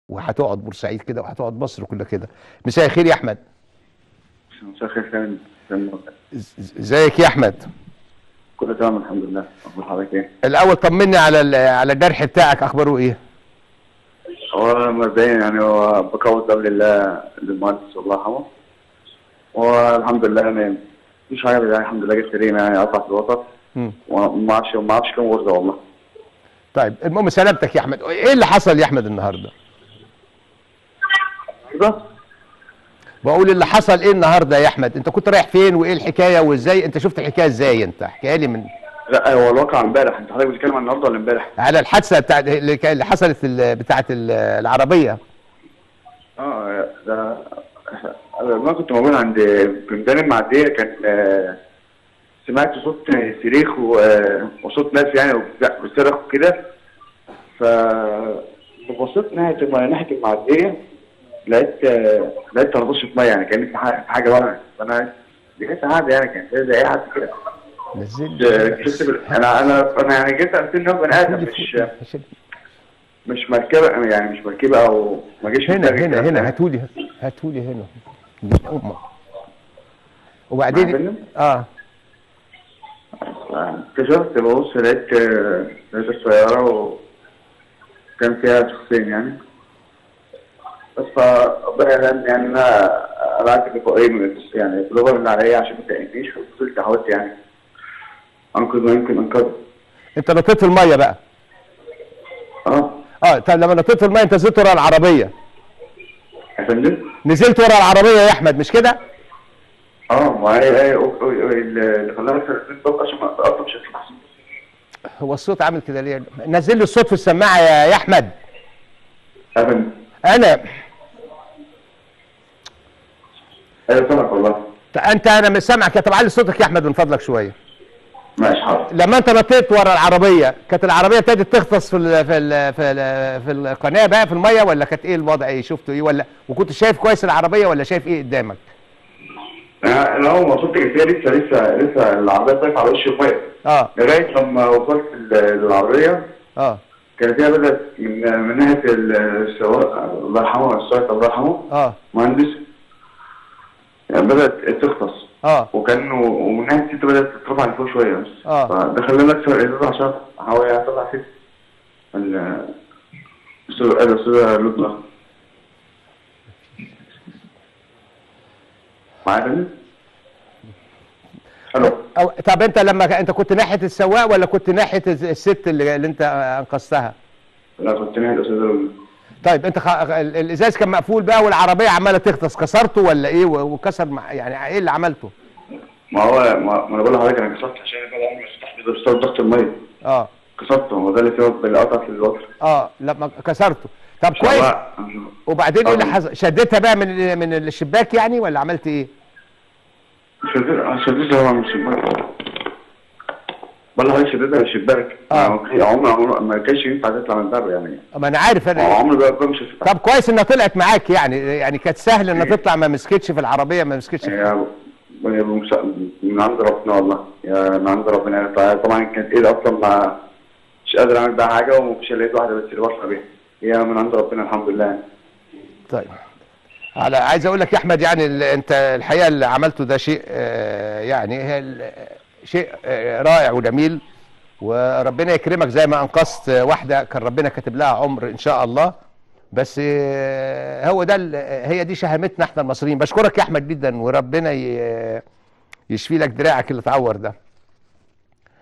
وهتقعد بورسعيد كده وهتقعد مصر كلها كده مساء الخير يا احمد مساء الخير كمان إز- ازيك يا احمد كله تمام الحمد لله اخبار حضرتك ايه؟ الاول طمني على ال- على الجرح بتاعك اخباره ايه هو مبدئيا يعني هو بقوة قبل الله للمهندس الله يرحمه والحمد لله يعني مفيش حاجة يعني الحمد لله جت سليمة يعني قطع في الوسط مم. وما اعرفش ما اعرفش كام غرزة والله طيب المهم سلامتك يا احمد ايه اللي حصل يا احمد النهارده كده بقول اللي حصل ايه النهارده يا احمد انت كنت رايح فين وايه الحكايه وازاي انت شفت الحكايه ازاي انت احكيها لي من لا هو الواقع امبارح انت حضرتك بتتكلم عن النهارده ولا امبارح؟ على الحادثه بتاعت اللي كا- اللي حصلت ال- بتاعت ال- العربيه اه ده أنا لما كنت موجود عند في ميدان المعدية كان آه، سمعت صوت صريخ و- آه، وصوت ناس يعني وبتاع- بتصرخ كده ف بصيت ناحية ناحية المعدية لقيت آه، لقيت طربوش في مية يعني كان في حاجة في حاجة بقى فأنا لقيت عادي يعني كان زي أي حد كده نزل آه، شفت بال- أنا أنا أنا يعني جيت قلت إن هو بني آدم مش مش مركبة يعني مش مركبة أو ما جيش في هنا دماغي هنا كده. هنا هاتولي هاتولي هنا أمه. وبعدين معايا اه اكتشفت ببص لقيت لقيت السيارة وكان فيها شخصين يعني بس فربنا يعلم يعني انا قلعت بفوقي من الس- يعني البلوفر اللي عليا عشان ما تأذينيش وفضلت حاولت يعني انقذ ما يمكن انقذه انت نطيت في الميه بقى اه اه طب لما نطيت في الميه انت نزلت ورا العربيه يا فندم نزلت ورا العربيه يا احمد مش كده اه ما هي هي اللي خلاني اكتر عشان ما اقطع مش هتطلع هو الصوت عامل كده ليه نزل لي الصوت في السماعه يا يا احمد يا فندم انا ايوه سامعك والله انت انا مش سامعك طب علي صوتك يا احمد من فضلك شويه ماشي حاضر لما انت نطيت ورا العربيه كانت العربيه ابتدت تغطس في ال في ال في ال في القناه بقى في الميه ولا كانت ايه الوضع ايه شفته ايه ولا وكنت شايف كويس العربيه ولا شايف ايه قدامك انا أنا اول ما وصلت كده لسه لسه لسه العربيه طايفه على وش الميه اه لغايه لما وصلت ال- العربيه اه كان فيها بدات من من ناحيه السواق الله يرحمه السواق الله يرحمه اه مهندس يعني بدات تغطس اه وكان ومن ناحيه الست بدات تترفع لفوق شويه بس آه. فده خلاني اكسر الازاز عشان احاول اطلع ست ال- الاستاذ الاستاذه لطفى معايا يا فندم؟ الو أو طب انت لما ك- انت كنت ناحيه السواق ولا كنت ناحيه الز- الست اللي, اللي انت انقذتها لا كنت ناحيه الاستاذه لطفى طيب انت خ... ال- الازاز كان مقفول بقى والعربيه عماله تغطس كسرته ولا ايه و- وكسر مع... يعني ايه اللي عملته ما هو ما, ما انا بقول لحضرتك انا كسرت عشان انا عمري ما فتحت بسبب ضغط الميه اه كسرته هو ده اللي سبب اللي قطع في الوتر اه لما كسرته طب كويس وبعدين ايه اللي آه. حصل شدتها بقى من من الشباك يعني ولا عملت ايه شديد شديد هو من الشباك والله هي شديدها من الشباك آه. عمري عمري ما كانش ينفع تطلع من الباب يعني ما انا عارف هو انا عمري بقى بمشي في طب كويس انها طلعت معاك يعني يعني كانت سهل انها تطلع ما مسكتش في العربيه ما مسكتش في... يا يا بمس- من عند ربنا والله يا من عند ربنا يعني طبعا- طبعا كانت ايدي اصلا ما مش قادر اعمل بيها حاجه ومفيش الا ايد واحده بس اللي بطلع بيها هي من عند ربنا الحمد لله يعني. طيب على عايز اقول لك يا احمد يعني ال- انت الحقيقه اللي عملته ده شيء آه، يعني هي ال- شيء آه، رائع وجميل وربنا يكرمك زي ما انقذت واحده كان ربنا كاتب لها عمر ان شاء الله بس آه، هو ده ال- هي دي شهامتنا احنا المصريين بشكرك يا احمد جدا وربنا ي- يشفي لك دراعك اللي اتعور ده